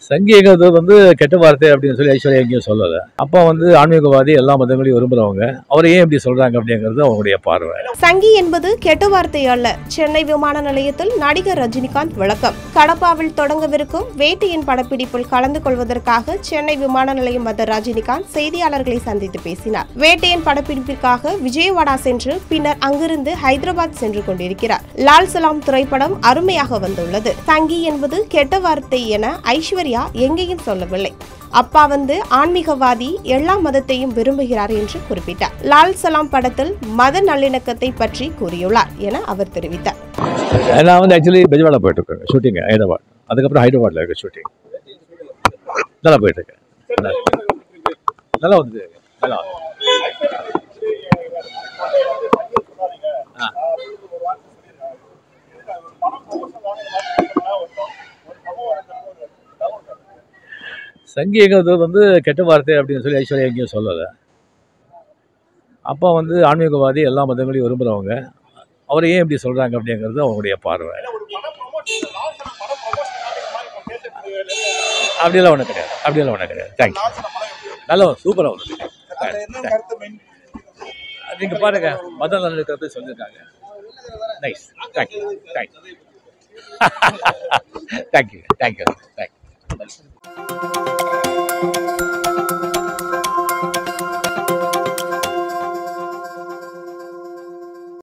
சங்கீகத்தை வந்து கெட்ட வார்த்தை அப்படின்னு சொல்லி ஐஸ்வர்யா எங்கேயும் சொல்லலை அப்பா வந்து ஆன்மீகவாதி எல்லா மதங்களையும் விரும்புகிறவங்க அவரை ஏன் இப்படி சொல்கிறாங்க அப்படிங்கிறது அவங்களுடைய பார்வை சங்கி என்பது கெட்ட வார்த்தை அல்ல சென்னை விமான நிலையத்தில் நடிகர் ரஜினிகாந்த் விளக்கம் கடப்பாவில் தொடங்கவிருக்கும் வேட்டையின் படப்பிடிப்பில் கலந்து கொள்வதற்காக சென்னை விமான நிலையம் வந்த ரஜினிகாந்த் செய்தியாளர்களை சந்தித்து பேசினார் வேட்டையின் படப்பிடிப்பிற்காக விஜயவாடா சென்று பின்னர் அங்கிருந்து ஹைதராபாத் சென்று கொண்டிருக்கிறார் லால் சலாம் திரைப்படம் அருமையாக வந்துள்ளது சங்கி என்பது கெட்ட வார்த்தை என ஐஸ்வர்யா எங்கேயும் சொல்லவில்லை அப்பா வந்து ஆன்மீகவாதி எல்லா மதத்தையும் விரும்புகிறார் என்று குறிப்பிட்டார் லால் சலாம் படத்தில் மத நல்லிணக்கத்தை பற்றி கூறியுள்ளார் என அவர் தெரிவித்தார் நான் வந்து ஆக்சுவலி பெஜவாடா போயிட்டு இருக்கேன் ஷூட்டிங் ஹைதராபாத் அதுக்கப்புறம் ஹைதராபாத்தில் இருக்க ஷூட்டிங் நல்லா போயிட்டு இருக்கேன் நல்லா- நல்லா வந்து நல்லா வந்து. ஆ. சங்கீகத்தை வந்து கெட்ட வார்த்தை அப்படின்னு சொல்லி ஐஸ்வர்யா எங்கேயும் சொல்லலை அப்பா வந்து ஆன்மீகவாதி எல்லா மதங்களையும் விரும்புகிறவங்க அவரை ஏன் இப்படி சொல்கிறாங்க அப்படிங்கிறது அவங்களுடைய பார்வை அப்படியெல்லாம் ஒன்றும் கிடையாது அப்படியெல்லாம் ஒன்றும் கிடையாது தேங்க்யூ நல்லா சூப்பராக வந்து நீங்கள் பாருங்க மத நல்லிணக்கத்தை சொல்லியிருக்காங்க nice thank you thank you thank you thank you thank you